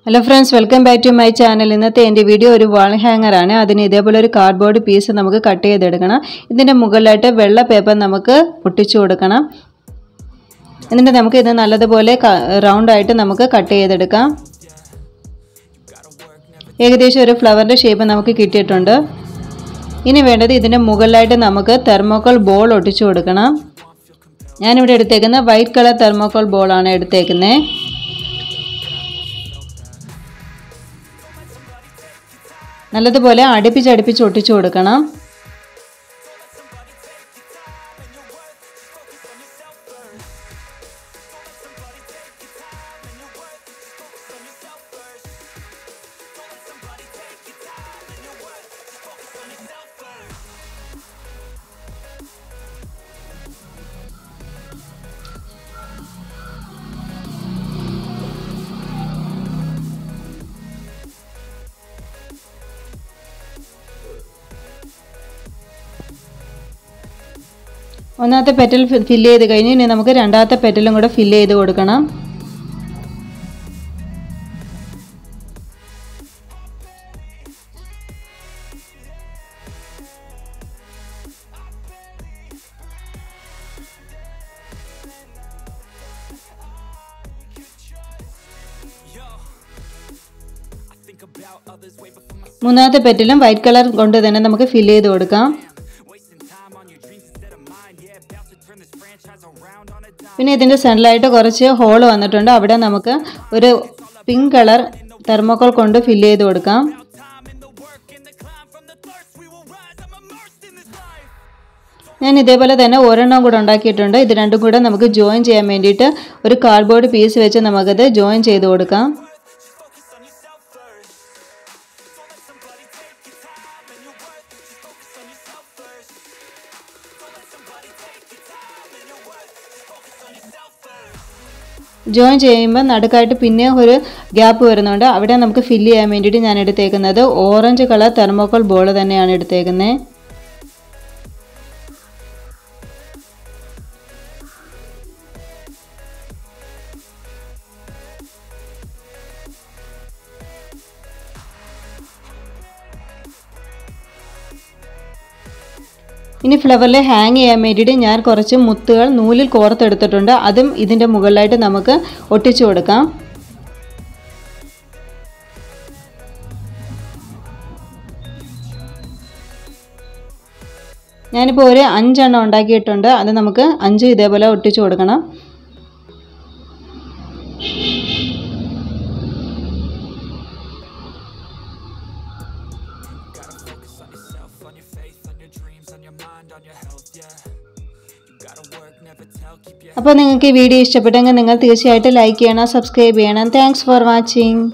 hello friends welcome back to my channel ഇന്നത്തെ എൻ്റെ video ഒരു വാൾ ഹാങ്ങർ ആണ് അതിന് ഇതേപോലെ ഒരു കാർഡ്ബോർഡ് പീസ് നമുക്ക് കട്ട് ചെയ്തെടുക്കണം ഇതിൻ്റെ മുകളിലായിട്ട് വെള്ള പേപ്പർ നമുക്ക് ഒട്ടിച്ചു കൊടുക്കണം എന്നിട്ട് നമുക്ക് ഇത് നല്ലതുപോലെ റൗണ്ടായിട്ട് നമുക്ക് കട്ട് ചെയ്തെടുക്കാം ഏകദേശം ഒരു ഫ്ലവറിൻ്റെ ഷേപ്പ് നമുക്ക് കിട്ടിയിട്ടുണ്ട് ഇനി വേണ്ടത് ഇതിൻ്റെ മുകളിലായിട്ട് നമുക്ക് തെർമോക്കോൾ ബോൾ ഒട്ടിച്ചു കൊടുക്കണം ഞാനിവിടെ എടുത്തേക്കുന്ന വൈറ്റ് കളർ തെർമോക്കോൾ ബോളാണ് എടുത്തേക്കുന്നത് നല്ലതുപോലെ അടുപ്പിച്ച് അടുപ്പിച്ച് ഒട്ടിച്ചു കൊടുക്കണം ഒന്നാമത്തെ പെറ്റൽ ഫില്ല് ചെയ്ത് കഴിഞ്ഞ് ഇനി നമുക്ക് രണ്ടാമത്തെ പെറ്റലും കൂടെ ഫില്ല് ചെയ്ത് കൊടുക്കണം മൂന്നാമത്തെ പെറ്റിലും വൈറ്റ് കളർ കൊണ്ട് തന്നെ നമുക്ക് ഫില്ല് ചെയ്ത് കൊടുക്കാം പിന്നെ ഇതിൻ്റെ സെൻറ്ററിലായിട്ട് കുറച്ച് ഹോൾ വന്നിട്ടുണ്ട് അവിടെ നമുക്ക് ഒരു പിങ്ക് കളർ തെർമോക്കോൾ കൊണ്ട് ഫില്ല് ചെയ്ത് കൊടുക്കാം ഞാൻ ഇതേപോലെ തന്നെ ഒരെണ്ണം കൂടെ ഉണ്ടാക്കിയിട്ടുണ്ട് ഇത് രണ്ടും കൂടെ നമുക്ക് ജോയിൻ ചെയ്യാൻ വേണ്ടിയിട്ട് ഒരു കാർഡ്ബോർഡ് പീസ് വെച്ച് നമുക്കത് ജോയിൻ ചെയ്ത് കൊടുക്കാം ജോയിൻ ചെയ്യുമ്പോൾ നടുക്കായിട്ട് പിന്നെ ഒരു ഗ്യാപ്പ് വരുന്നുണ്ട് അവിടെ നമുക്ക് ഫില്ല് ചെയ്യാൻ വേണ്ടിയിട്ട് ഞാൻ എടുത്തേക്കുന്നത് ഓറഞ്ച് കളർ തെർമോക്കോൾ ബോൾ തന്നെയാണ് എടുത്തേക്കുന്നത് ഇനി ഫ്ലവറിൽ ഹാങ് ചെയ്യാൻ വേണ്ടിയിട്ട് ഞാൻ കുറച്ച് മുത്തുകൾ നൂലിൽ കോർത്തെടുത്തിട്ടുണ്ട് അതും ഇതിൻ്റെ മുകളിലായിട്ട് നമുക്ക് ഒട്ടിച്ചു കൊടുക്കാം ഞാനിപ്പോൾ ഒരു അഞ്ചെണ്ണം ഉണ്ടാക്കിയിട്ടുണ്ട് അത് നമുക്ക് അഞ്ച് ഇതേപോലെ ഒട്ടിച്ചു കൊടുക്കണം അപ്പോൾ നിങ്ങൾക്ക് ഈ വീഡിയോ ഇഷ്ടപ്പെട്ടെങ്കിൽ നിങ്ങൾ തീർച്ചയായിട്ടും ലൈക്ക് ചെയ്യണം സബ്സ്ക്രൈബ് ചെയ്യണം താങ്ക്സ് ഫോർ വാച്ചിങ്